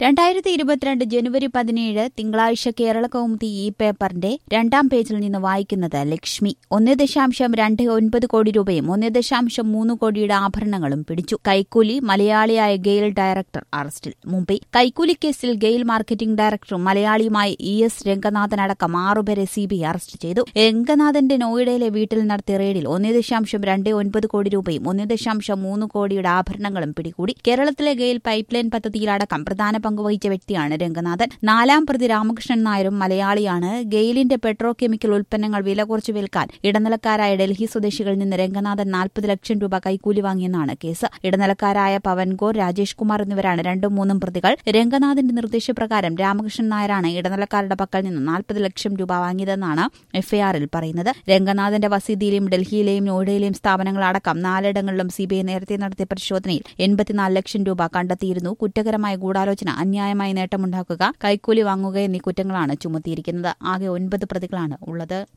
രണ്ടായിരത്തി ഇരുപത്തിരണ്ട് ജനുവരി പതിനേഴ് തിങ്കളാഴ്ച കേരള കൗമുദി ഈ പേപ്പറിന്റെ രണ്ടാം പേജിൽ നിന്ന് വായിക്കുന്നത് ലക്ഷ്മി ഒന്ന് ദശാംശം രണ്ട് ഒൻപത് കോടി രൂപയും ഒന്ന് ദശാംശം മൂന്ന് കോടിയുടെ ആഭരണങ്ങളും പിടിച്ചു കൈക്കൂലി മലയാളിയായ ഗെയിൽ ഡയറക്ടർ അറസ്റ്റിൽ മുംബൈ കൈക്കൂലി കേസിൽ ഗെയിൽ മാർക്കറ്റിംഗ് ഡയറക്ടറും മലയാളിയുമായ ഇ എസ് രംഗനാഥൻ അടക്കം ആറുപേരെ സിബിഐ അറസ്റ്റ് ചെയ്തു രംഗനാഥന്റെ നോയിഡയിലെ വീട്ടിൽ നടത്തിയ റെയ്ഡിൽ ഒന്ന് ദശാംശം രണ്ട് ഒൻപത് കോടി രൂപയും ഒന്ന് ദശാംശം മൂന്ന് കോടിയുടെ ആഭരണങ്ങളും പിടികൂടി കേരളത്തിലെ ഗെയിൽ പൈപ്പ് ലൈൻ പദ്ധതിയിലടക്കം പ്രധാന പങ്കുവഹിച്ച വ്യക്തിയാണ് രംഗനാഥൻ നാലാം പ്രതി രാമകൃഷ്ണൻ നായരും മലയാളിയാണ് ഗെയിലിന്റെ പെട്രോ കെമിക്കൽ ഉൽപ്പന്നങ്ങൾ വില കുറച്ചു വിൽക്കാൻ ഇടനിലക്കാരായ ഡൽഹി സ്വദേശികളിൽ നിന്ന് രംഗനാഥൻ നാൽപ്പത് ലക്ഷം രൂപ കൈക്കൂലി വാങ്ങിയെന്നാണ് കേസ് ഇടനിലക്കാരായ പവൻകോർ രാജേഷ് കുമാർ എന്നിവരാണ് രണ്ടും മൂന്നും പ്രതികൾ രംഗനാഥന്റെ നിർദ്ദേശപ്രകാരം രാമകൃഷ്ണൻ നായരാണ് ഇടനിലക്കാരുടെ പക്കൽ നിന്ന് നാൽപ്പത് ലക്ഷം രൂപ വാങ്ങിയതെന്നാണ് എഫ്ഐആറിൽ പറയുന്നത് രംഗനാഥന്റെ വസീതിയിലെയും ഡൽഹിയിലെയും നോയിഡയിലെയും സ്ഥാപനങ്ങളടക്കം നാലിടങ്ങളിലും സിബിഐ നേരത്തെ നടത്തിയ പരിശോധനയിൽ എൺപത്തിനാല് ലക്ഷം രൂപ കണ്ടെത്തിയിരുന്നു കുറ്റകരമായ ഗൂഢാലോചന അന്യായമായി നേട്ടമുണ്ടാക്കുക കൈക്കൂലി വാങ്ങുക എന്നീ കുറ്റങ്ങളാണ് ചുമത്തിയിരിക്കുന്നത് ആകെ ഒൻപത് പ്രതികളാണ് ഉള്ളത്